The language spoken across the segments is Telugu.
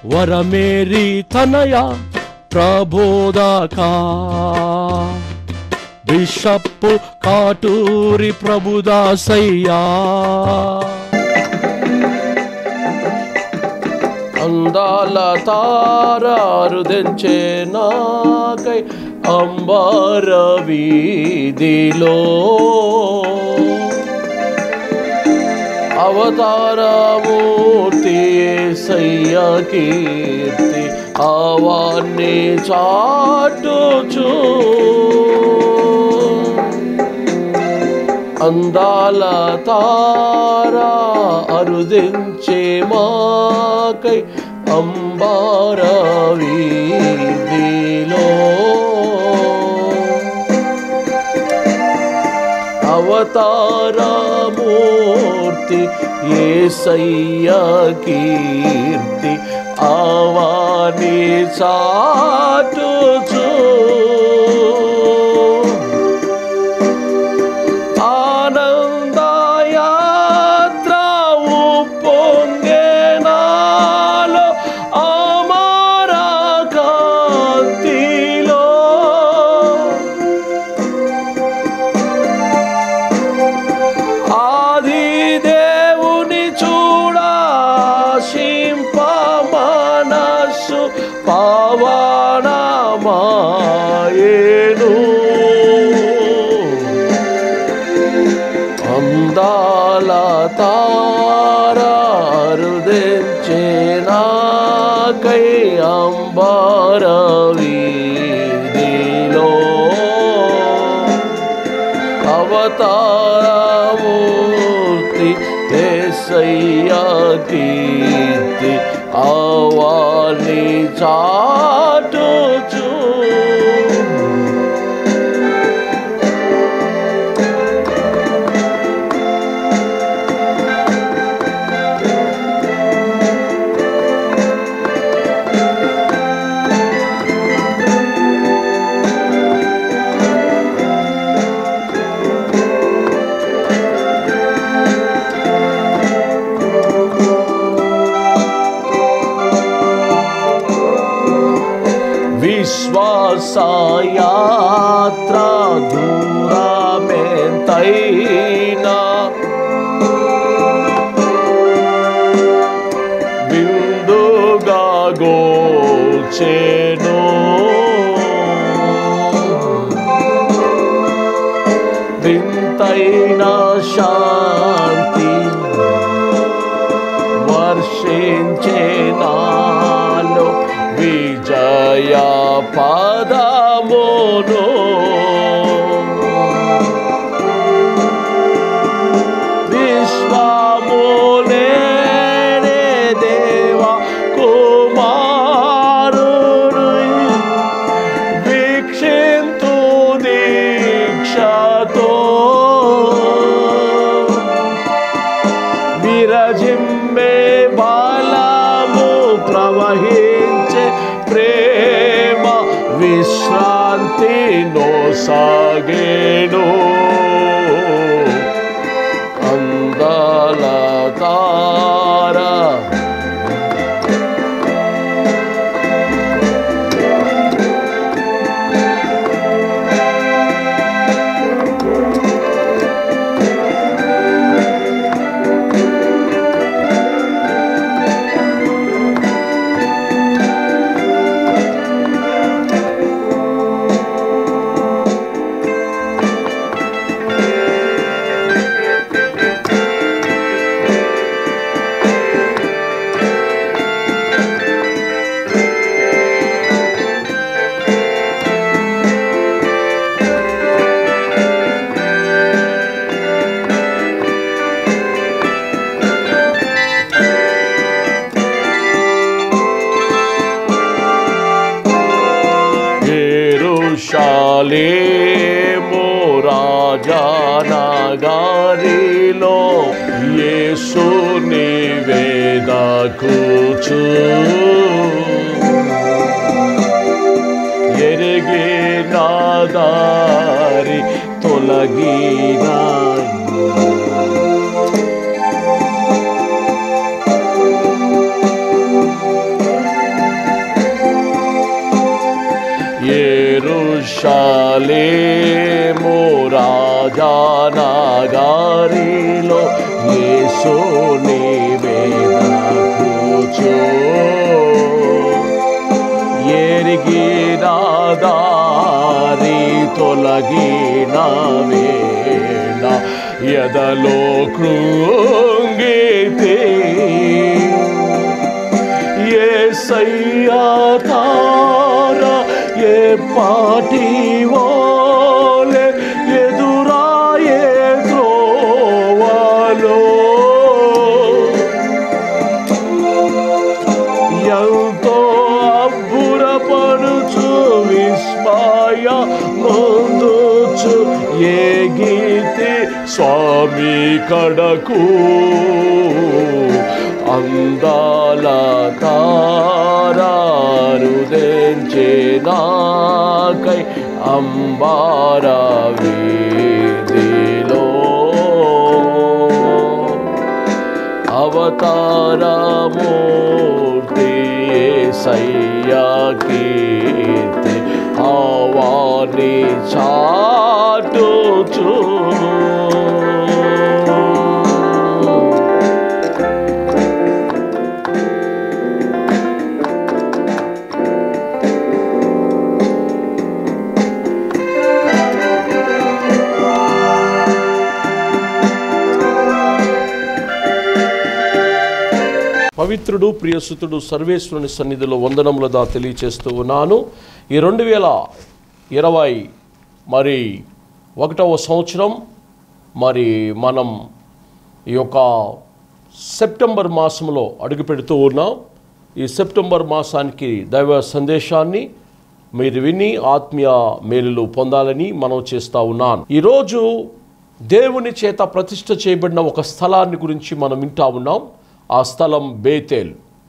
వరమేరి తనయ ప్రబోధకా బిషప్పు కాటూరి ప్రభుదాసయ్యా అందాల తారారుదెంచే నాకై అంబార వీధిలో అవతారమూర్తి సయ్య కీర్తి ఆవాన్ని చాటుచూ అందాల తారా అరుదించే మాకై అంబార వీధిలో అవతారమూర్తి ఏసయ్య కీర్తి ఆవాని చాటుచూ ఆనందయాత్ర ఉప్పొంగెనాలో అమర కాంతిలో ఆది దేవుని చూడాశింప మనస్సు పవనమాయేను అందాల తారారుదెంచే నాకై అంబార వీధిలో అవతారమూర్తి ఏసయ్య కీర్తి ఆవాని చాటుచూ విశ్వాసయాత్ర దూరమెంతైనా బిందుగా గోచెను వింతైన శాంతి వర్షించే నాలో విజయ పదమును విశ్వములేనే దేవ కుమారుడు వీక్షింతు దీక్షతో విరజిమ్మే బలము ప్రవహించే ప్రేమ విశ్రాంతి నోసాగేను అందాల తారా ఎరుషాలేము రాజానగారిలో యేసు నివేదకుచు ఎరిగి నాదారి తొలగినా ఎరుషలేము రాజానగారిలో యేసు నీవేద కూచో ఎరిగిన దారి తొలగిన వేళ ఎదలో కృంగితే ఏ సయ్యాతార ఏ పాటి ఓలే ఎదురాయే త్రోవాలో ఎంతో అబ్బురపడుచు విస్మయ ముందుచు ఏ గీతి స్వామి కడకు అందాల తారారుదెంచే నాకై అంబార వీధిలో అవతారమూర్తి సయ్యా కీర్తి ఆవాని చాటుచు పవిత్రుడు ప్రియసుతుడు సర్వేశ్వరుని సన్నిధిలో వందనములదా తెలియచేస్తూ ఉన్నాను ఈ రెండు వేల ఇరవై మరి ఒకటవ సంవత్సరం మరి మనం ఈ యొక్క సెప్టెంబర్ మాసంలో అడుగుపెడుతూ ఉన్నాం ఈ సెప్టెంబర్ మాసానికి దైవ సందేశాన్ని మీరు విని ఆత్మీయ మేలులు పొందాలని మనం చేస్తూ ఉన్నాను ఈరోజు దేవుని చేత ప్రతిష్ఠ చేయబడిన ఒక స్థలాన్ని గురించి మనం వింటా ఉన్నాం ఆ స్థలం బేతేల్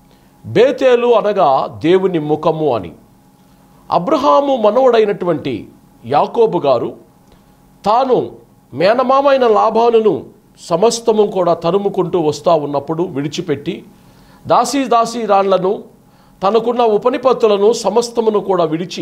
బేతేలు అనగా దేవుని ముఖము అని అబ్రహాము మనవడైనటువంటి యాకోబు గారు తాను మేనమామైన లాభాలను సమస్తము కూడా తరుముకుంటూ వస్తూ ఉన్నప్పుడు విడిచిపెట్టి దాసీ దాసీ రాళ్లను తనకున్న ఉపనిపత్తులను సమస్తమును కూడా విడిచి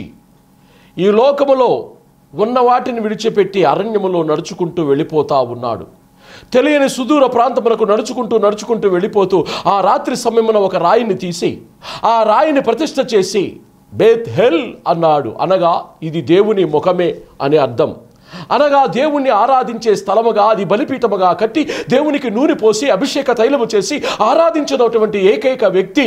ఈ లోకములో ఉన్న వాటిని విడిచిపెట్టి అరణ్యములో నడుచుకుంటూ వెళ్ళిపోతా ఉన్నాడు తెలియని సుదూర ప్రాంతమునకు నడుచుకుంటూ నడుచుకుంటూ వెళ్ళిపోతూ ఆ రాత్రి సమయమున ఒక రాయిని తీసి ఆ రాయిని ప్రతిష్ఠ చేసి బేత్ హెల్ అన్నాడు అనగా ఇది దేవుని ముఖమే అనే అర్థం అనగా దేవుణ్ణి ఆరాధించే స్థలముగా అది బలిపీఠముగా కట్టి దేవునికి నూనె పోసి అభిషేక తైలము చేసి ఆరాధించినటువంటి ఏకైక వ్యక్తి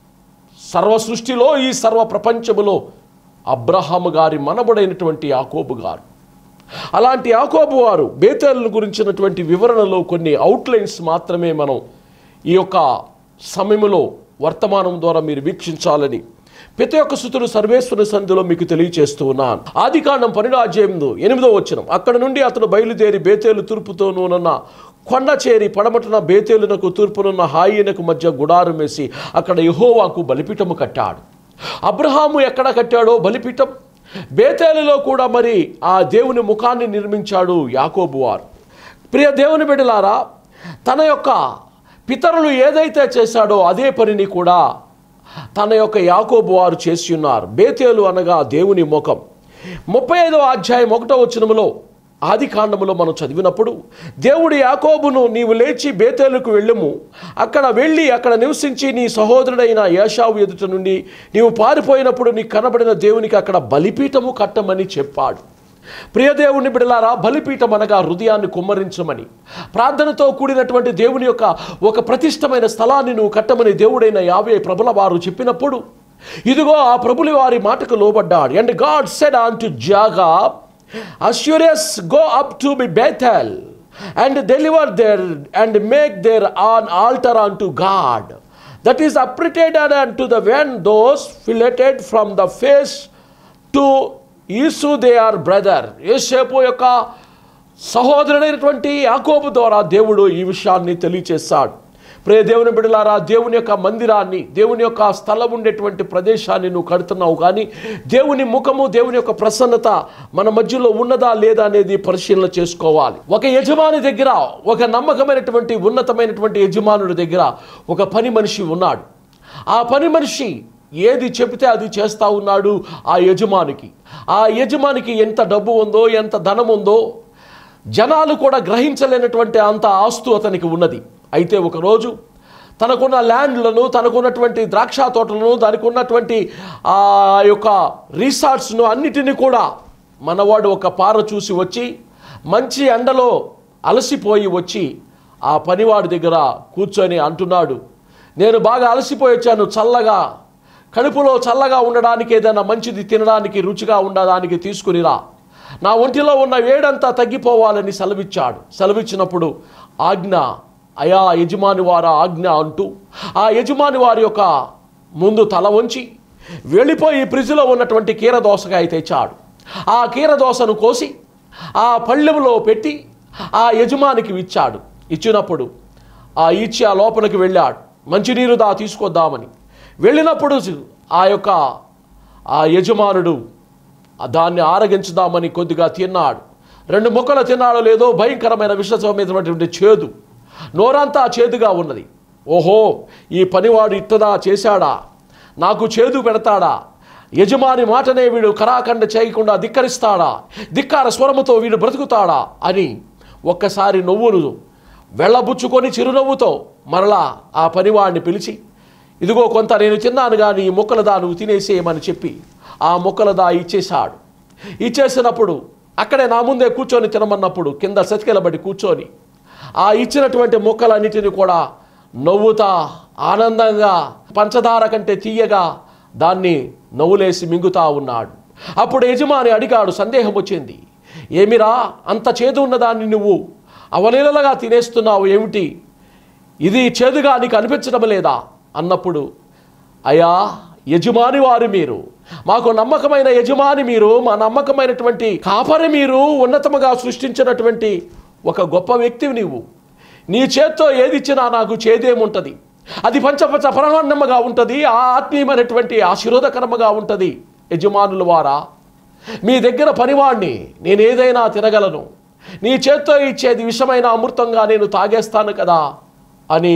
సర్వ సృష్టిలో ఈ సర్వ ప్రపంచములో అబ్రహాము గారి మనబడైనటువంటి యాకోబు గారు అలాంటి యాకోబు వారు బేతేలను గురించినటువంటి వివరణలో కొన్ని అవుట్లైన్స్ మాత్రమే మనం ఈ యొక్క సమయంలో వర్తమానం ద్వారా మీరు వీక్షించాలని ప్రతి ఒక్క సుతుడు సర్వేశ్వర సంధిలో మీకు తెలియచేస్తూ ఉన్నాను ఆది కాండం పన్నెండు అధ్యాయంలో ఎనిమిదో వచ్చినం అక్కడ నుండి అతను బయలుదేరి బేతేలు తూర్పుతోనున్న కొండ చేరి పడమటన బేతేలునకు తూర్పునున్న హాయినకు మధ్య గుడారం వేసి అక్కడ యహోవాకు బలిపీఠము కట్టాడు అబ్రహాము ఎక్కడ కట్టాడో బలిపీఠం బేతేలులో కూడా మరి ఆ దేవుని ముఖాన్ని నిర్మించాడు యాకోబు వారు ప్రియ దేవుని బిడ్డలారా తన యొక్క పితరులు ఏదైతే చేశాడో అదే పనిని కూడా తన యొక్క యాకోబు వారు చేసి ఉన్నారు బేతేలు అనగా దేవుని ముఖం ముప్పై ఐదవ అధ్యాయం ఒకటో వచనములో ఆది కాండములో మనం చదివినప్పుడు దేవుడు యాకోబును నీవు లేచి బేతేలుకు వెళ్ళుము అక్కడ వెళ్ళి అక్కడ నివసించి నీ సహోదరుడైన ఏషావు ఎదుట నుండి నీవు పారిపోయినప్పుడు నీకు కనబడిన దేవునికి అక్కడ బలిపీఠము కట్టమని చెప్పాడు ప్రియదేవుని బిడలారా బలిపీఠం అనగా హృదయాన్ని కుమ్మరించమని ప్రార్థనతో కూడినటువంటి దేవుని యొక్క ఒక ప్రతిష్టమైన స్థలాన్ని నువ్వు కట్టమని దేవుడైన యావే ప్రభుల వారు చెప్పినప్పుడు ఇదిగో ఆ ప్రభుల వారి మాటకు లోబడ్డాడు and God said unto Jacob arise go up to be Bethel and deliver there and make there an altar unto God that is appeared and to the when thou fleddest from the face to Esau they are brother యేసేపు యొక్క సహోదరుడైనటువంటి యాకోబు ద్వారా దేవుడు ఈ విషయాన్ని తెలియచేశాడు ప్రే దేవుని బిడలారా దేవుని యొక్క మందిరాన్ని దేవుని యొక్క స్థలం ఉండేటువంటి ప్రదేశాన్ని నువ్వు కడుతున్నావు కానీ దేవుని ముఖము దేవుని యొక్క ప్రసన్నత మన మధ్యలో ఉన్నదా లేదా అనేది పరిశీలన చేసుకోవాలి ఒక యజమాని దగ్గర ఒక నమ్మకమైనటువంటి ఉన్నతమైనటువంటి యజమానుడి దగ్గర ఒక పని మనిషి ఉన్నాడు ఆ పని మనిషి ఏది చెబితే అది చేస్తూ ఉన్నాడు ఆ యజమానికి ఆ యజమానికి ఎంత డబ్బు ఉందో ఎంత ధనం ఉందో జనాలు కూడా గ్రహించలేనటువంటి అంత ఆస్తు అతనికి ఉన్నది అయితే ఒకరోజు తనకున్న ల్యాండ్లను తనకున్నటువంటి ద్రాక్ష తోటలను దానికి ఉన్నటువంటి ఆ యొక్క రిసార్ట్స్ను అన్నిటినీ కూడా మనవాడు ఒక పార చూసి వచ్చి మంచి ఎండలో అలసిపోయి వచ్చి ఆ పనివాడి దగ్గర కూర్చొని అంటున్నాడు నేను బాగా అలసిపోయి వచ్చాను చల్లగా కడుపులో చల్లగా ఉండడానికి ఏదైనా మంచిది తినడానికి రుచిగా ఉండడానికి తీసుకునిరా నా ఒంటిలో ఉన్న వేడంతా తగ్గిపోవాలని సెలవిచ్చాడు సెలవిచ్చినప్పుడు ఆజ్ఞ అయా యజమాని వారా ఆజ్ఞ అంటూ ఆ యజమాని వారి యొక్క ముందు తల వంచి వెళ్ళిపోయి ఫ్రిడ్జ్లో ఉన్నటువంటి కీర దోసకాయ తెచ్చాడు ఆ కీర దోసను కోసి ఆ పళ్ళెంలో పెట్టి ఆ యజమానికి ఇచ్చాడు ఇచ్చినప్పుడు ఆ ఇచ్చి ఆ లోపలికి వెళ్ళాడు మంచినీరు దా తీసుకొద్దామని వెళ్ళినప్పుడు ఆ యొక్క ఆ యజమానుడు దాన్ని ఆరగించుదామని కొద్దిగా తిన్నాడు రెండు ముక్కలు తిన్నాడో లేదో భయంకరమైన విషమైనటువంటి చేదు నోరంతా చేదుగా ఉన్నది ఓహో ఈ పనివాడు ఇట్టదా చేశాడా నాకు చేదు పెడతాడా యజమాని మాటనే వీడు కరాఖండ చేయకుండా ధిక్కరిస్తాడా ధిక్కార స్వరముతో వీడు బ్రతుకుతాడా అని ఒక్కసారి నవ్వును వెళ్ళబుచ్చుకొని చిరునవ్వుతో మరలా ఆ పనివాడిని పిలిచి ఇదిగో కొంత నేను తిన్నాను కానీ ఈ ముక్కలదా నువ్వు తినేసేయమని చెప్పి ఆ ముక్కలదా ఇచ్చేశాడు ఇచ్చేసినప్పుడు అక్కడే నా ముందే కూర్చొని తినమన్నప్పుడు కింద సతికెలబడి కూర్చొని ఆ ఇచ్చినటువంటి ముక్కలన్నిటిని కూడా నవ్వుతా ఆనందంగా పంచదార కంటే తీయగా దాన్ని నవ్వులేసి మింగుతా ఉన్నాడు అప్పుడు యజమాని అడిగాడు సందేహం వచ్చింది ఏమిరా అంత చేదు ఉన్నదాన్ని నువ్వు అవలీలగా తినేస్తున్నావు ఏమిటి ఇది చేదుగా నీకు అనిపించడం లేదా అన్నప్పుడు అయ్యా యజమాని వారు మీరు మాకు నమ్మకమైన యజమాని మీరు మా నమ్మకమైనటువంటి కాపరి మీరు ఉన్నతముగా సృష్టించినటువంటి ఒక గొప్ప వ్యక్తివి నీవు నీ చేత్తో ఏది ఇచ్చినా నాకు చేదేముంటుంది అది పంచపంచ పరమాన్నముగా ఉంటుంది ఆ ఆత్మీయమైనటువంటి ఆశీర్వాదకరముగా ఉంటుంది యజమానుల వారా మీ దగ్గర పనివాణ్ణి నేను ఏదైనా తినగలను నీ చేత్తో ఇచ్చేది విషమైన అమృతంగా నేను తాగేస్తాను కదా అని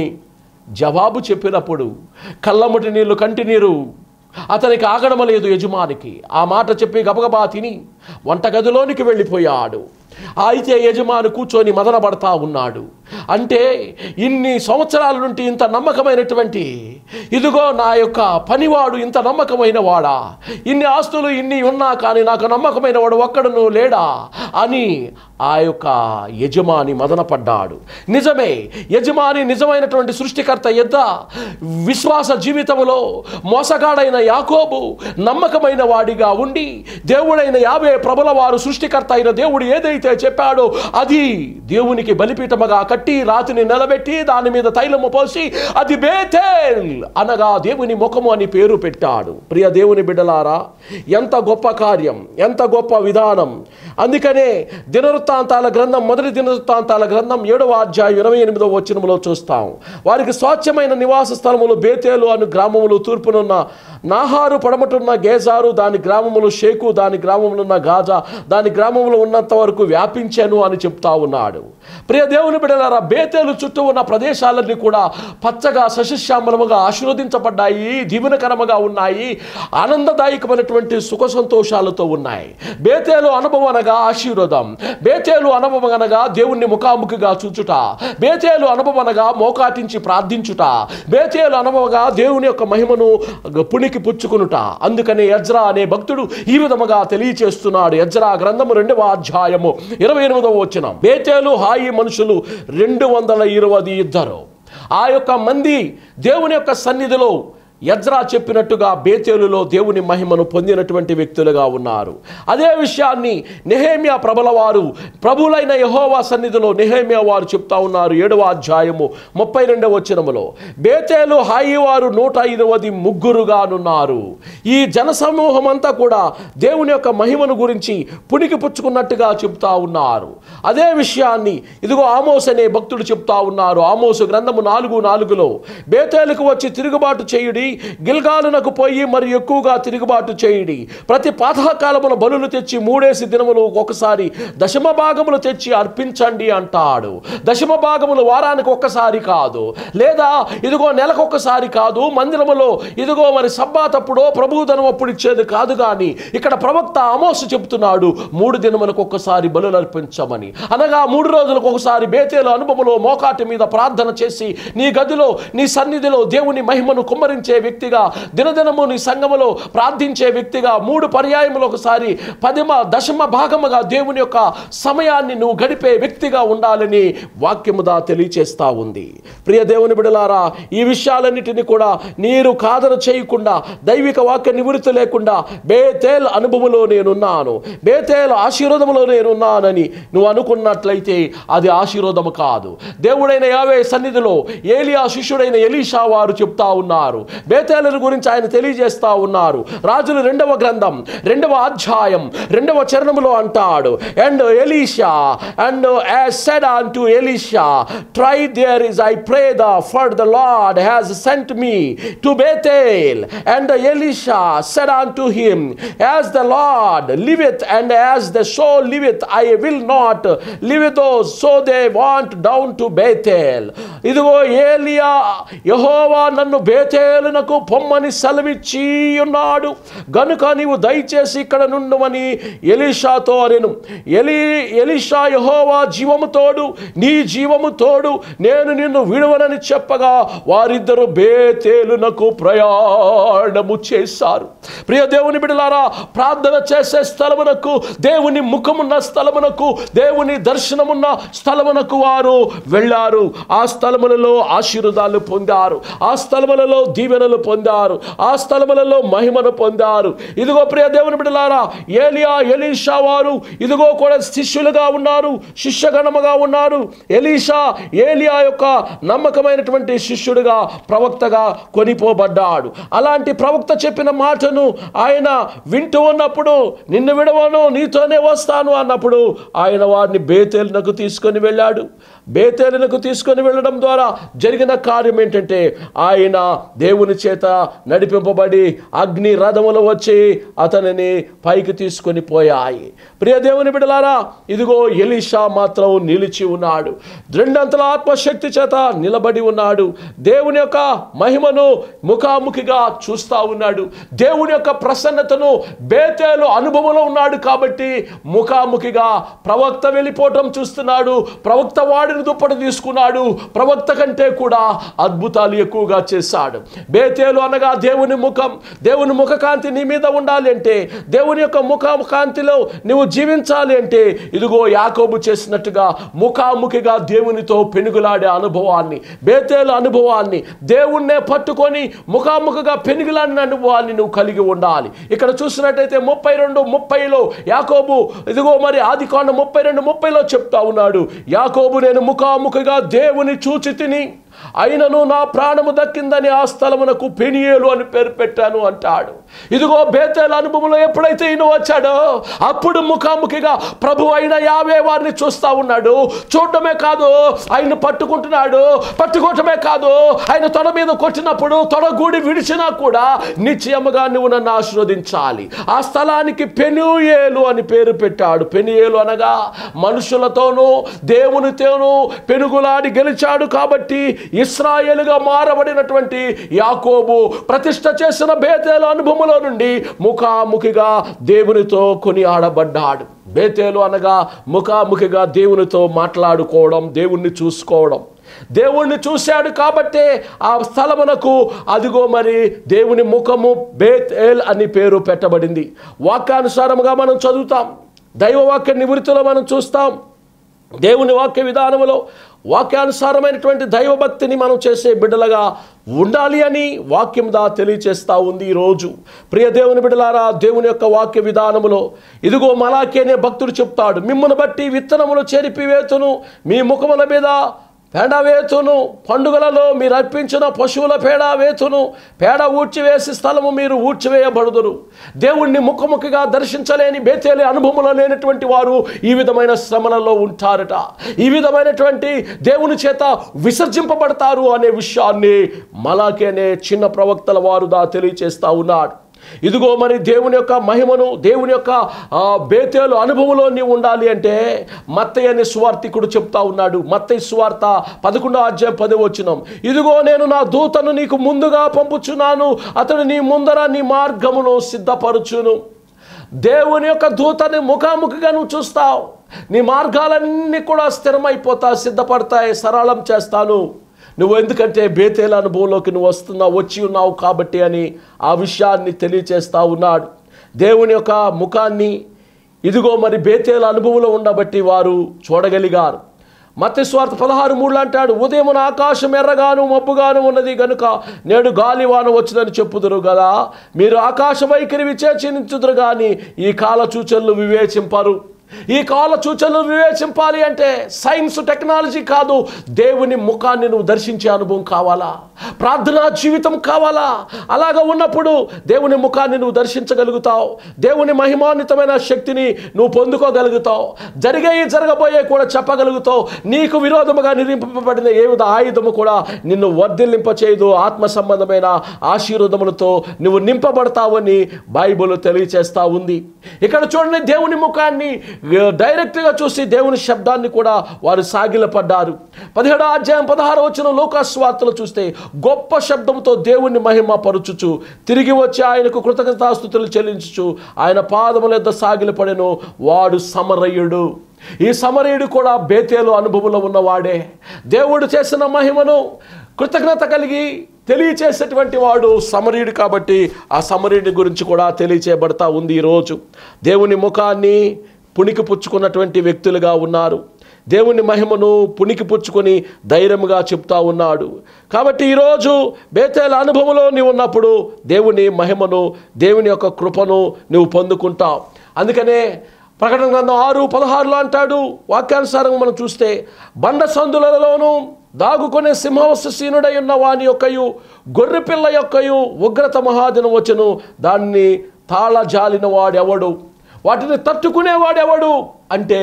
జవాబు చెప్పినప్పుడు కళ్ళముటి నీళ్ళు కంటి నీరు అతనికి ఆగడం లేదు యజమానికి ఆ మాట చెప్పి గబగబా తిని వంటగదిలోనికి వెళ్ళిపోయాడు అయితే యజమాని కూర్చొని మదనపడతా ఉన్నాడు అంటే ఇన్ని సంవత్సరాల నుండి ఇంత నమ్మకమైనటువంటి ఇదిగో నా యొక్క పనివాడు ఇంత నమ్మకమైన వాడా ఇన్ని ఆస్తులు ఇన్ని ఉన్నా కానీ నాకు నమ్మకమైన వాడు ఒక్కడును లేడా అని ఆ యొక్క యజమాని మదనపడ్డాడు నిజమే యజమాని నిజమైనటువంటి సృష్టికర్త ఎద్ద విశ్వాస జీవితంలో మోసగాడైన యాకోబు నమ్మకమైన వాడిగా ఉండి దేవుడైన యాభై ప్రభుల వారు సృష్టికర్త అయిన దేవుడు ఏదైతే చెప్పాడో అది దేవునికి బలిపీఠముగా కట్టి రాతిని నిలబెట్టి దాని మీద తైలము పోసి అది బేతేల్ అనగా దేవుని ముఖము అని పేరు పెట్టాడు ప్రియ దేవుని బిడ్డలారా ఎంత గొప్ప కార్యం ఎంత గొప్ప విధానం అందుకనే దినవృత్తాంతాల గ్రంథం మొదటి దినవృత్తాంతాల గ్రంథం ఏడవ అధ్యాయం ఇరవై ఎనిమిదవ వచనములో చూస్తాం వారికి స్వాచ్ఛమైన నివాస స్థలములు బేతేలు అను గ్రామములు తూర్పునున్న నాహారు పడమటున్న గేజారు దాని గ్రామములు షేకు దాని గ్రామములున్న గాజా దాని గ్రామములు ఉన్నంత వరకు వ్యాపించాను అని చెప్తా ఉన్నాడు ప్రియ దేవుని బిడ్డలారా బేతేలు చుట్టూ ఉన్న ప్రదేశాలన్నీ కూడా పచ్చగా సశశ్యామలముగా ఆశీర్వదించబడ్డాయి దీవెనకరముగా ఉన్నాయి ఆనందదాయకమైనటువంటి సుఖ సంతోషాలతో ఉన్నాయి బేతేలు అనుభవం అనగా ఆశీర్వాదం బేతేలు అనుభవం అనగా దేవుణ్ణి ముఖాముఖిగా చూచుట బేతేలు అనుభవం అనగా మోకాటించి ప్రార్థించుట బేతేలు అనుభవంగా దేవుని యొక్క మహిమను పుణికి పుచ్చుకునుట అందుకనే యజ్రా అనే భక్తుడు ఈ విధముగా తెలియచేస్తున్నాడు యజ్రా గ్రంథము రెండవ అధ్యాయము ఇరవై ఎనిమిదవ వచ్చిన బేతేలు హాయి మనుషులు రెండు వందల ఇరవై ఇద్దరు ఆ యొక్క మంది దేవుని యొక్క సన్నిధిలో యజ్రా చెప్పినట్టుగా బేతేలులో దేవుని మహిమను పొందినటువంటి వ్యక్తులుగా ఉన్నారు అదే విషయాన్ని నెహేమియా ప్రబల వారు ప్రభులైన యహోవా సన్నిధిలో నెహేమియా వారు చెప్తా ఉన్నారు ఏడవ అధ్యాయము ముప్పై రెండవ వచనములో బేతేలు హాయి వారు నూట ఇరవది ముగ్గురుగానున్నారు ఈ జనసమూహం అంతా కూడా దేవుని యొక్క మహిమను గురించి పుణికి పుచ్చుకున్నట్టుగా చెప్తా ఉన్నారు అదే విషయాన్ని ఇదిగో ఆమోస్ అనే భక్తుడు చెప్తా ఉన్నారు ఆమోసు గ్రంథము నాలుగు నాలుగులో బేతేలుకు వచ్చి తిరుగుబాటు చేయుడి నుండి గిల్గాలునకు పోయి మరి ఎక్కువగా తిరుగుబాటు చేయుడి ప్రతి పాతకాలమున బలులు తెచ్చి మూడేసి దినములు ఒకసారి దశమ భాగములు తెచ్చి అర్పించండి అంటాడు దశమ భాగములు వారానికి ఒక్కసారి కాదు లేదా ఇదిగో నెలకొక్కసారి కాదు మందిరములో ఇదిగో మరి సబ్బాతప్పుడో ప్రభుధనం అప్పుడు ఇచ్చేది కాదు కానీ ఇక్కడ ప్రవక్త ఆమోసు చెబుతున్నాడు మూడు దినములకు ఒక్కసారి బలులు అర్పించమని అనగా మూడు రోజులకు ఒకసారి బేతేలు అనుభవంలో మోకాటి మీద ప్రార్థన చేసి నీ గదిలో నీ సన్నిధిలో దేవుని మహిమను కుమ్మరించే వ్యక్తిగా దినదినము నీ సంఘములో ప్రార్థించే వ్యక్తిగా మూడు పర్యాయములు ఒకసారి పదిమ దశమ భాగముగా దేవుని యొక్క సమయాన్ని నువ్వు గడిపే వ్యక్తిగా ఉండాలని వాక్యముదా తెలియచేస్తా ఉంది ప్రియ దేవుని బిడలారా ఈ విషయాలన్నిటిని కూడా నీరు కాదన చేయకుండా దైవిక వాక్య నివృత్తి లేకుండా బేతేల్ అనుభవంలో నేనున్నాను బేతేల్ ఆశీర్వాదములో నేనున్నానని నువ్వు అనుకున్నట్లయితే అది ఆశీర్వాదము కాదు దేవుడైన యావే సన్నిధిలో ఏలియా శిష్యుడైన ఎలీషా వారు చెప్తా ఉన్నారు బేతేలను గురించి ఆయన తెలియజేస్తా ఉన్నారు రాజులు రెండవ గ్రంథం రెండవ అధ్యాయం రెండవ చరణములో అంటాడు and Elisha and said unto Elisha tarry there is I pray thee for the Lord has sent me to Bethel and Elisha said unto him as the Lord liveth and as the soul liveth I will not live those so they went down to Bethel ఇదిగో ఏలియా యహోవా నన్ను బేతేలునకు పొమ్మని సెలవిచ్చి ఉన్నాడు గనుక నీవు దయచేసి ఇక్కడ నుండమని ఎలీషాతో అనెను ఎలి ఎలీషా యహోవా జీవము తోడు నీ జీవము తోడు నేను నిన్ను విడువనని చెప్పగా వారిద్దరు బేతేలునకు ప్రయాణము చేశారు ప్రియ దేవుని బిడలారా ప్రార్థన చేసే స్థలమునకు దేవుని ముఖమున్న స్థలమునకు దేవుని దర్శనమున్న స్థలమునకు వారు వెళ్ళారు ఆ స్థలములలో ఆశీర్వాదాలు పొందారు ఆ స్థలములలో దీవెనలు పొందారు ఆ స్థలములలో మహిమను పొందారు ఇదిగో ప్రియ దేవుని బిడలారా ఏలియా ఎలీషా వారు ఇదిగో కూడా శిష్యులుగా ఉన్నారు శిష్యగణముగా ఉన్నారు ఎలీషా ఏలియా యొక్క నమ్మకమైనటువంటి శిష్యుడిగా ప్రవక్తగా కొనిపోబడ్డాడు అలాంటి ప్రవక్త చెప్పిన మాటను ఆయన వింటూ ఉన్నప్పుడు నిన్ను విడవను నీతోనే వస్తాను అన్నప్పుడు ఆయన వారిని బేతేలునకు తీసుకొని వెళ్ళాడు బేతేలునకు తీసుకొని వెళ్ళడం ద్వారా జరిగిన కార్యం ఏంటంటే ఆయన దేవుని చేత నడిపింపబడి అగ్ని రథములు వచ్చి అతనిని పైకి తీసుకొని పోయాయి ప్రియ దేవుని బిడలారా ఇదిగో ఎలీషా మాత్రం నిలిచి ఉన్నాడు రెండంతల ఆత్మశక్తి చేత నిలబడి ఉన్నాడు దేవుని యొక్క మహిమను ముఖాముఖిగా చూస్తా ఉన్నాడు దేవుని యొక్క ప్రసన్నతను బేతేలు అనుభవంలో ఉన్నాడు కాబట్టి ముఖాముఖిగా ప్రవక్త వెళ్ళిపోవటం చూస్తున్నాడు ప్రవక్త వాడిని దుప్పటి తీసుకున్నాడు ప్రవక్త కంటే కూడా అద్భుతాలు ఎక్కువగా చేశాడు బేతేలు అనగా దేవుని ముఖం దేవుని ముఖకాంతి నీ మీద ఉండాలి అంటే దేవుని యొక్క ముఖ కాంతిలో నువ్వు జీవించాలి అంటే ఇదిగో యాకోబు చేసినట్టుగా ముఖాముఖిగా దేవునితో పెనుగులాడే అనుభవాన్ని బేతేలు అనుభవాన్ని దేవుణ్ణే పట్టుకొని ముఖాముఖిగా పెనుగులాడిన అనుభవాన్ని నువ్వు కలిగి ఉండాలి ఇక్కడ చూసినట్టయితే ముప్పై రెండు ముప్పైలో యాకోబు ఇదిగో మరి ఆది కాండ ముప్పై రెండు ముప్పైలో చెప్తా ఉన్నాడు యాకోబు నేను ముఖాముఖిగా దేవుని చూచి తిని అయినను నా ప్రాణము దక్కిందని ఆ స్థలమునకు పెనియేలు అని పేరు పెట్టాను అంటాడు ఇదిగో బేతేల అనుభవంలో ఎప్పుడైతే ఈయన వచ్చాడో అప్పుడు ముఖాముఖిగా ప్రభు అయిన యావే వారిని చూస్తా ఉన్నాడు చూడటమే కాదు ఆయన పట్టుకుంటున్నాడు పట్టుకోవటమే కాదు ఆయన తొడ మీద కొట్టినప్పుడు తొడగూడి విడిచినా కూడా నిశ్చయముగా నువ్వు నన్ను ఆశీర్వదించాలి ఆ స్థలానికి పెనుయేలు అని పేరు పెట్టాడు పెనుయేలు అనగా మనుషులతోనూ దేవునితోనూ పెనుగులాడి గెలిచాడు కాబట్టి ఇస్రాయేలుగా మారబడినటువంటి యాకోబు ప్రతిష్ట చేసిన బేతేల అనుభవంలో నుండి ముఖాముఖిగా దేవునితో కొని ఆడబడ్డాడు బేతేలు అనగా ముఖాముఖిగా దేవునితో మాట్లాడుకోవడం దేవుణ్ణి చూసుకోవడం దేవుణ్ణి చూశాడు కాబట్టే ఆ స్థలమునకు అదిగో మరి దేవుని ముఖము బేతేల్ అని పేరు పెట్టబడింది వాక్యానుసారముగా మనం చదువుతాం దైవవాక్య నివృత్తిలో మనం చూస్తాం దేవుని వాక్య విధానములో వాక్యానుసారమైనటువంటి దైవభక్తిని మనం చేసే బిడ్డలుగా ఉండాలి అని వాక్యం దా తెలియచేస్తా ఉంది ఈరోజు ప్రియ దేవుని బిడ్డలారా దేవుని యొక్క వాక్య విధానములో ఇదిగో మలాకి అనే భక్తుడు చెప్తాడు మిమ్మల్ని బట్టి విత్తనములు చెరిపివేతును మీ ముఖముల మీద పేడ వేతును పండుగలలో మీరు అర్పించిన పశువుల పేడ వేతును పేడ ఊడ్చివేసి స్థలము మీరు ఊడ్చివేయబడుదురు దేవుణ్ణి ముఖముఖిగా దర్శించలేని బేతేలే అనుభవంలో లేనటువంటి వారు ఈ విధమైన శ్రమలలో ఉంటారట ఈ విధమైనటువంటి దేవుని చేత విసర్జింపబడతారు అనే విషయాన్ని మలాకి అనే చిన్న ప్రవక్తల వారు దా తెలియచేస్తా ఉన్నాడు ఇదిగో మరి దేవుని యొక్క మహిమను దేవుని యొక్క ఆ, బేతేలు అనుభవంలో నీవు ఉండాలి అంటే మత్తయ్య అనే సువార్థికుడు చెప్తా ఉన్నాడు మత్తయ్య సువార్త పదకొండో అధ్యాయం పది వచ్చినాం ఇదిగో నేను నా దూతను నీకు ముందుగా పంపుచున్నాను అతడు నీ ముందర నీ మార్గమును సిద్ధపరచును దేవుని యొక్క దూతని ముఖాముఖిగా నువ్వు చూస్తావు నీ మార్గాలన్నీ కూడా స్థిరమైపోతా సిద్ధపడతాయి సరళం చేస్తాను నువ్వు ఎందుకంటే బేతేల అనుభవంలోకి నువ్వు వస్తున్నావు వచ్చి ఉన్నావు కాబట్టి అని ఆ విషయాన్ని తెలియచేస్తా ఉన్నాడు దేవుని యొక్క ముఖాన్ని ఇదిగో మరి బేతేల అనుభవంలో ఉండబట్టి వారు చూడగలిగారు మత్తి స్వార్థ పదహారు మూడు అంటాడు ఉదయమున ఆకాశం ఎర్రగాను మబ్బుగాను ఉన్నది గనుక నేడు గాలివాన వచ్చిందని చెప్పుదురు కదా మీరు ఆకాశ వైఖరి విచేచించుదురు కానీ ఈ కాల సూచనలు వివేచింపరు ఈ కాల సూచనలు వివేచింపాలి అంటే సైన్స్ టెక్నాలజీ కాదు దేవుని ముఖాన్ని నువ్వు దర్శించే అనుభవం కావాలా ప్రార్థనా జీవితం కావాలా అలాగా ఉన్నప్పుడు దేవుని ముఖాన్ని నువ్వు దర్శించగలుగుతావు దేవుని మహిమాన్వితమైన శక్తిని నువ్వు పొందుకోగలుగుతావు జరిగేవి జరగబోయే కూడా చెప్పగలుగుతావు నీకు విరోధముగా నిరింపబడిన ఏ విధ ఆయుధము కూడా నిన్ను వర్ధిల్లింప చేయదు ఆత్మ సంబంధమైన ఆశీర్వాదములతో నువ్వు నింపబడతావని బైబిల్ తెలియచేస్తా ఉంది ఇక్కడ చూడండి దేవుని ముఖాన్ని డైరెక్ట్గా చూసి దేవుని శబ్దాన్ని కూడా వారు సాగిలపడ్డారు పదిహేడో అధ్యాయం పదహారు వచ్చిన లోకాస్వార్తలు చూస్తే గొప్ప శబ్దంతో దేవుని మహిమ పరుచుచు తిరిగి వచ్చి ఆయనకు కృతజ్ఞతాస్తుతులు చెల్లించుచు ఆయన పాదముల యొద్ద సాగిలపడెను వాడు సమరయుడు ఈ సమరయుడు కూడా బేతేలు అనుభవంలో ఉన్నవాడే దేవుడు చేసిన మహిమను కృతజ్ఞత కలిగి తెలియచేసేటువంటి వాడు సమరీయుడు కాబట్టి ఆ సమరీయుడి గురించి కూడా తెలియచేయబడతా ఉంది ఈరోజు దేవుని ముఖాన్ని పుణికి పుచ్చుకున్నటువంటి వ్యక్తులుగా ఉన్నారు దేవుని మహిమను పుణికి పుచ్చుకొని ధైర్యముగా చెప్తా ఉన్నాడు కాబట్టి ఈరోజు బేతేల అనుభవంలో నీవు ఉన్నప్పుడు దేవుని మహిమను దేవుని యొక్క కృపను నువ్వు పొందుకుంటావు అందుకనే ప్రకటన గ్రంథం ఆరు పదహారులో అంటాడు వాక్యానుసారం మనం చూస్తే బండ సందులలోనూ దాగుకునే సింహవశీనుడై ఉన్న వాని యొక్కయు గొర్రెపిల్ల యొక్కయు ఉగ్రత మహాదినం వచ్చును దాన్ని తాళజాలిన వాడెవడు వాటిని తట్టుకునేవాడెవడు అంటే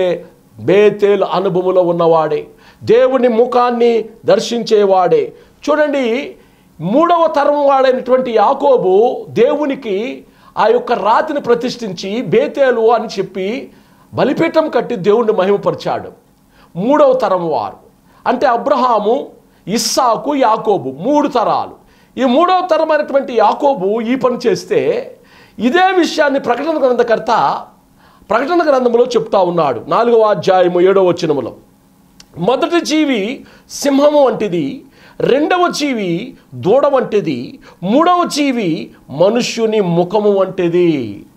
బేతేలు అనుభవంలో ఉన్నవాడే దేవుని ముఖాన్ని దర్శించేవాడే చూడండి మూడవ తరం వాడైనటువంటి యాకోబు దేవునికి ఆ యొక్క రాతిని ప్రతిష్ఠించి బేతేలు అని చెప్పి బలిపీఠం కట్టి దేవుణ్ణి మహిమపరిచాడు మూడవ తరం వారు అంటే అబ్రహాము ఇస్సాకు యాకోబు మూడు తరాలు ఈ మూడవ తరమైనటువంటి యాకోబు ఈ పని చేస్తే ఇదే విషయాన్ని ప్రకటన గ్రంథకర్త ప్రకటన గ్రంథంలో చెప్తా ఉన్నాడు నాలుగవ అధ్యాయము ఏడవ వచనములో మొదటి జీవి సింహము వంటిది రెండవ జీవి దూడ వంటిది మూడవ జీవి మనుష్యుని ముఖము వంటిది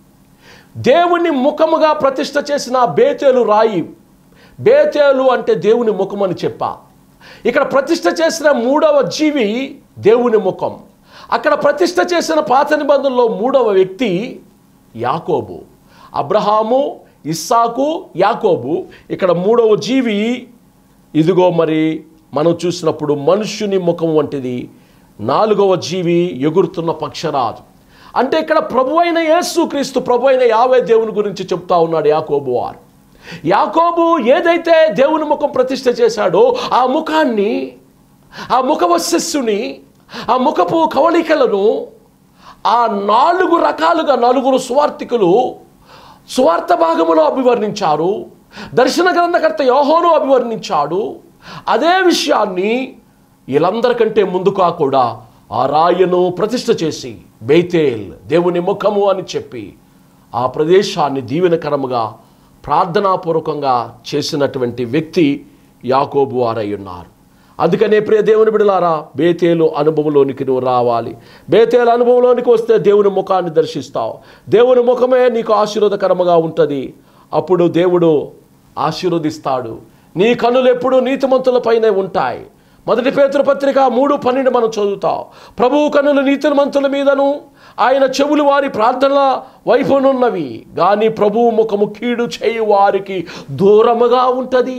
దేవుని ముఖముగా ప్రతిష్ఠ చేసిన బేతేలు రాయి బేతేలు అంటే దేవుని ముఖం అని చెప్పా ఇక్కడ ప్రతిష్ఠ చేసిన మూడవ జీవి దేవుని ముఖం అక్కడ ప్రతిష్ఠ చేసిన పాత నిబంధనలో మూడవ వ్యక్తి యాకోబు అబ్రహాము ఇస్సాకు యాకోబు ఇక్కడ మూడవ జీవి ఇదిగో మరి మనం చూసినప్పుడు మనుష్యుని ముఖం వంటిది నాలుగవ జీవి ఎగురుతున్న పక్షరాజు అంటే ఇక్కడ ప్రభు అయిన యేసు క్రీస్తు ప్రభు అయిన యావే దేవుని గురించి చెప్తా ఉన్నాడు యాకోబు వారు యాకోబు ఏదైతే దేవుని ముఖం ప్రతిష్ఠ చేశాడో ఆ ముఖాన్ని ఆ ముఖవశస్సుని ఆ ముఖపు కవళికలను ఆ నాలుగు రకాలుగా నలుగురు స్వార్థికులు స్వార్థ భాగములో అభివర్ణించారు దర్శన గ్రంథకర్త యోహోను అభివర్ణించాడు అదే విషయాన్ని వీళ్ళందరికంటే ముందుగా కూడా ఆ రాయను ప్రతిష్ఠ చేసి బేతేల్ దేవుని ముఖము అని చెప్పి ఆ ప్రదేశాన్ని దీవెనకరముగా ప్రార్థనాపూర్వకంగా చేసినటువంటి వ్యక్తి యాకోబు వారై ఉన్నారు అందుకనే ప్రియ దేవుని బిడలారా బేతేలు అనుభవంలోనికి నువ్వు రావాలి బేతేలు అనుభవంలోనికి వస్తే దేవుని ముఖాన్ని దర్శిస్తావు దేవుని ముఖమే నీకు ఆశీర్వాదకరముగా ఉంటుంది అప్పుడు దేవుడు ఆశీర్వదిస్తాడు నీ కన్నులు ఎప్పుడు నీతిమంతులపైనే ఉంటాయి మొదటి పేతురు పత్రిక మూడు పన్నెండు మనం చదువుతాం ప్రభువు కన్నులు నీతిమంతుల మీదను ఆయన చెవులు వారి ప్రార్థనల వైపునున్నవి కానీ ప్రభువు ముఖము కీడు చేయు వారికి దూరముగా ఉంటుంది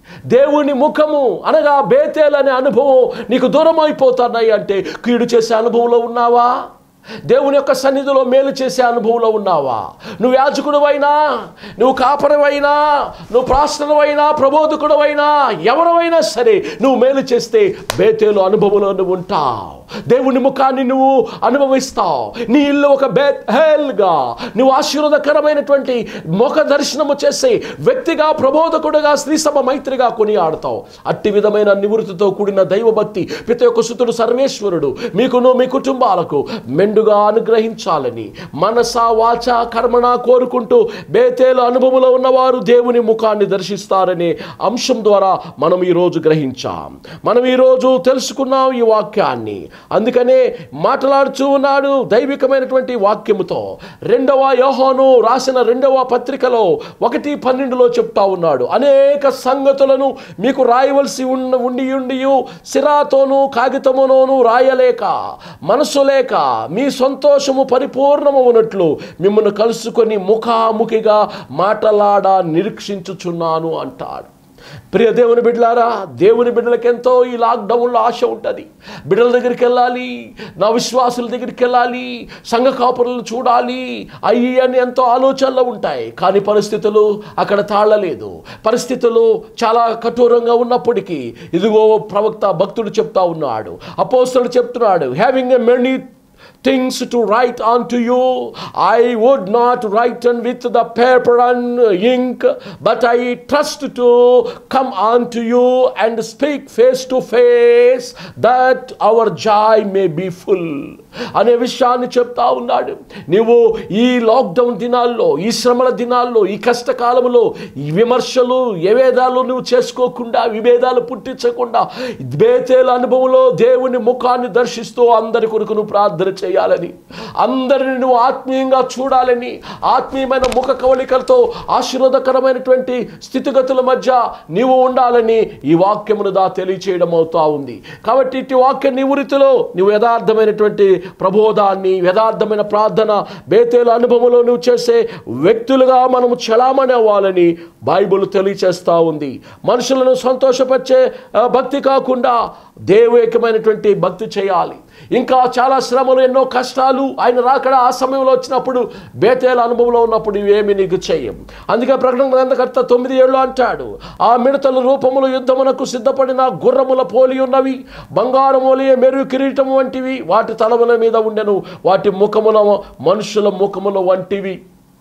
దేవుని ముఖము అనగా బేతేల్ అనే అనుభవం నీకు దూరం అయిపోతున్నాయి అంటే కీడు చేసే అనుభవంలో ఉన్నావా దేవుని యొక్క సన్నిధిలో మేలు చేసే అనుభవంలో ఉన్నావా నువ్వు యాజకుడువైనా నువ్వు కాపరవైనా నువ్వు ప్రాస్తనవైనా ప్రబోధకుడవైనా ఎవరైనా సరే నువ్వు మేలు చేస్తే బేతేలు అనుభవంలో నువ్వు ఉంటావు దేవుని ముఖాన్ని నువ్వు అనుభవిస్తావు నీ ఇల్లు ఒక బేతేల్గా నువ్వు ఆశీర్వాదకరమైనటువంటి ముఖ దర్శనము చేసే వ్యక్తిగా ప్రబోధకుడుగా స్త్రీ సభ మైత్రిగా కొనియాడతావు అట్టి విధమైన నివృత్తితో కూడిన దైవభక్తి పిత యొక్క సుతుడు సర్వేశ్వరుడు మీకును మీ కుటుంబాలకు మెండుగా అనుగ్రహించాలని మనస వాచ కర్మణ కోరుకుంటూ బేతేలు అనుభవంలో ఉన్నవారు దేవుని ముఖాన్ని దర్శిస్తారనే అంశం ద్వారా మనం ఈరోజు గ్రహించాం మనం ఈరోజు తెలుసుకున్నాం ఈ వాక్యాన్ని అందుకనే మాట్లాడుచూ ఉన్నాడు దైవికమైనటువంటి వాక్యముతో రెండవ యోహోను రాసిన రెండవ పత్రికలో ఒకటి పన్నెండులో చెప్తా ఉన్నాడు అనేక సంగతులను మీకు రాయవలసి ఉన్న ఉండి ఉండి సిరాతోనూ కాగితమునోను రాయలేక మనసు లేక మీ సంతోషము పరిపూర్ణమవునట్లు మిమ్మల్ని కలుసుకొని ముఖాముఖిగా మాటలాడ నిరీక్షించుచున్నాను అంటాడు ప్రియ దేవుని బిడ్డలారా దేవుని బిడ్డలకి ఎంతో ఈ లాక్డౌన్లో ఆశ ఉంటుంది బిడ్డల దగ్గరికి వెళ్ళాలి నా విశ్వాసుల దగ్గరికి వెళ్ళాలి సంఘ కాపురులను చూడాలి అయ్యి అని ఎంతో ఆలోచనలు ఉంటాయి కానీ పరిస్థితులు అక్కడ తాళలేదు పరిస్థితులు చాలా కఠోరంగా ఉన్నప్పటికీ ఇదిగో ప్రవక్త భక్తుడు చెప్తా ఉన్నాడు అపోస్తుడు చెప్తున్నాడు having a many things to write unto you. I would not write on with the paper and ink, but I trust to come unto you and speak face to face that our joy may be full. అనే విషయాన్ని చెప్తా ఉన్నాడు నీవు ఈ లాక్డౌన్ దినాల్లో ఈ శ్రమల దినాల్లో ఈ కష్టకాలంలో ఈ విమర్శలు విభేదాలు నువ్వు చేసుకోకుండా విభేదాలు పుట్టించకుండా బేతేల అనుభవంలో దేవుని ముఖాన్ని దర్శిస్తూ అందరి కొరకు నువ్వు ప్రార్థన చేయాలని అందరిని నువ్వు ఆత్మీయంగా చూడాలని ఆత్మీయమైన ముఖ కవలికలతో ఆశీర్వాదకరమైనటువంటి స్థితిగతుల మధ్య నీవు ఉండాలని ఈ వాక్యమును దా తెలియచేయడం అవుతా ఉంది కాబట్టి ఇటు వాక్య నివృత్తిలో నువ్వు యథార్థమైనటువంటి ప్రబోధాన్ని యథార్థమైన ప్రార్థన బేతేల అనుభవంలో నువ్వు చేసే వ్యక్తులుగా మనము చలామణి అవ్వాలని బైబుల్ తెలియచేస్తూ ఉంది మనుషులను సంతోషపరిచే ఆ, భక్తి కాకుండా దేవేకమైనటువంటి భక్తి చేయాలి ఇంకా చాలా శ్రమలు ఎన్నో కష్టాలు ఆయన రాకడ ఆ సమయంలో వచ్చినప్పుడు బేతేల అనుభవంలో ఉన్నప్పుడు ఇవేమి నీకు చేయం అందుకే ప్రకటన గ్రంథకర్త తొమ్మిది ఏళ్ళు అంటాడు ఆ మిడతల రూపములు యుద్ధమునకు సిద్ధపడిన గుర్రముల పోలి ఉన్నవి బంగారం ఒలియ మెరుగు కిరీటం వంటివి వాటి తలముల మీద ఉండెను వాటి ముఖముల మనుషుల ముఖముల వంటివి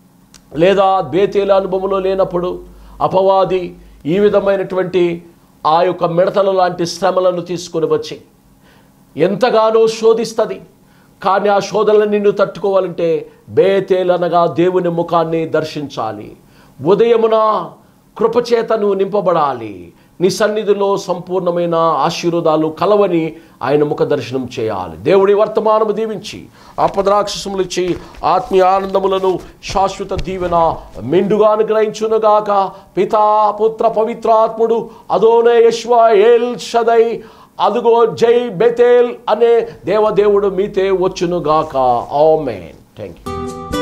లేదా బేతేల అనుభవంలో లేనప్పుడు అపవాది ఈ విధమైనటువంటి ఆ యొక్క మిడతల లాంటి శ్రమలను తీసుకొని వచ్చి ఎంతగానో శోధిస్తుంది కానీ ఆ శోధనలను నిన్ను తట్టుకోవాలంటే బేతేలనగా దేవుని ముఖాన్ని దర్శించాలి ఉదయమున కృపచేత నువ్వు నింపబడాలి నీ సన్నిధిలో సంపూర్ణమైన ఆశీర్వాదాలు కలవని ఆయన ముఖ దర్శనం చేయాలి దేవుడి వర్తమానము దీవించి అపద్రాక్షసములు ఇచ్చి ఆత్మీయ ఆనందములను శాశ్వత దీవెన మెండుగా అనుగ్రహించునుగాక పితా పుత్ర పవిత్రాత్ముడు అదోనే యశ్వ ఏల్ షదై అదుగో జై బెతేల్ అనే దేవదేవుడు మీతే వచ్చునుగాక ఆమెన్ థ్యాంక్ యూ